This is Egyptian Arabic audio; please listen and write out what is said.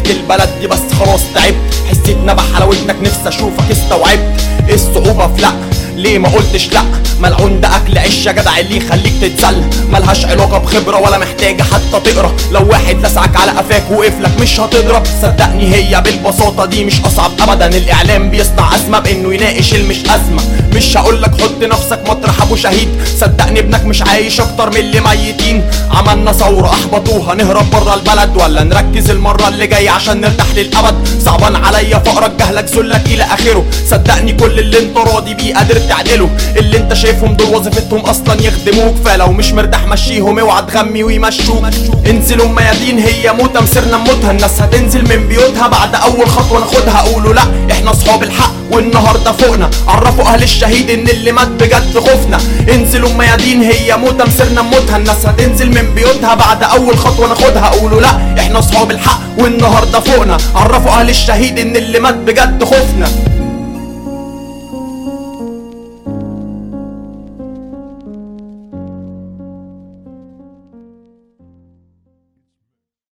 البلد دي بس خلاص تعبت حسيت نبح على ودنك نفسي اشوفك استوعبت ايه الصعوبة في لا ليه ما قلتش لا ملعون ده اكل عيش يا جدع اللي يخليك تتسلى ملهاش علاقه بخبره ولا محتاجه حتى تقرا لو واحد لسعك على قفاك وقف لك مش هتضرب صدقني هي بالبساطه دي مش اصعب ابدا الاعلام بيصنع ازمه بانه يناقش المش ازمه مش هقولك حط نفسك مطرح ابو شهيد صدقني ابنك مش عايش اكتر من اللي ميتين عملنا ثوره احبطوها نهرب بره البلد ولا نركز المره اللي جايه عشان نرتاح للابد صعبان عليا فقرك جهلك ذلك الى اخره صدقني كل اللي انت راضي بيه قادر تعدله اللي انت شايفهم دول وظيفتهم اصلا يخدموك فلو مش مرتاح مشيهم اوعى تغمي ويمشوك انزلوا الميادين هي موتة مسيرنا موتها الناس هتنزل من بيوتها بعد اول خطوه ناخدها قولوا لا احنا اصحاب الحق والنهارده فوقنا عرفوا اهل الشهيد ان اللي مات بجد خوفنا انزلوا الميادين هي موتة مسيرنا موتها الناس هتنزل من بيوتها بعد اول خطوه ناخدها قولوا لا احنا اصحاب الحق والنهارده فوقنا عرفوا اهل الشهيد ان اللي مات بجد خوفنا